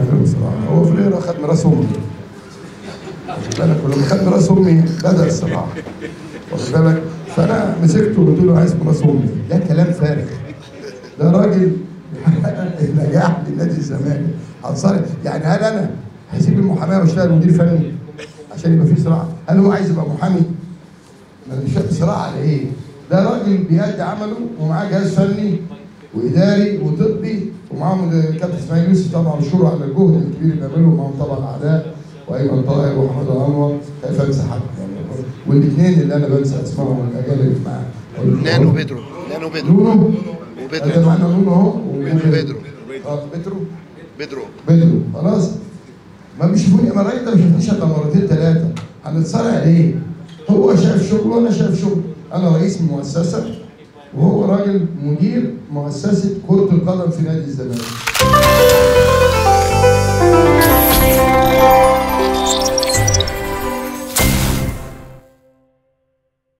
يعمله صراحه هو فريرا خد ميراث امي واخد بالك ولما خد ميراث امي بدا الصراع واخد بالك فانا مسكته وقلت له عايز ميراث امي ده كلام فارغ ده راجل بيحقق النجاح لنادي الزمالك هتصارع يعني هل انا هسيب المحاماه واشتغل مدير فني عشان يبقى في صراع هل هو عايز يبقى محامي ما مش فاهم صراع على ايه ده راجل بيأدي عمله ومعاه جهاز فني واداري وطبي ومعاهم كابتن اسماعيل يوسف طبعا مشهور على الجهد الكبير اللي بيعمله ومعاهم طبعا اعداء وايمن طاهر وحمد انور خايف انسى حد يعني والاثنين اللي انا بنسى اسمائهم الاجيال اللي معاه نانو بيدرو نانو بيدرو نونو وبيدرو. ده معانا نونو اهو بيدرو. اه بيدرو بيدرو بدرو خلاص ما بيشوفوني ما الراجل ده ما شافنيش الا مرتين ثلاثه هنتصارع ليه؟ هو شايف شغل وانا شايف شغل انا رئيس مؤسسه وهو راجل مدير مؤسسه كره القدم في نادي الزمالك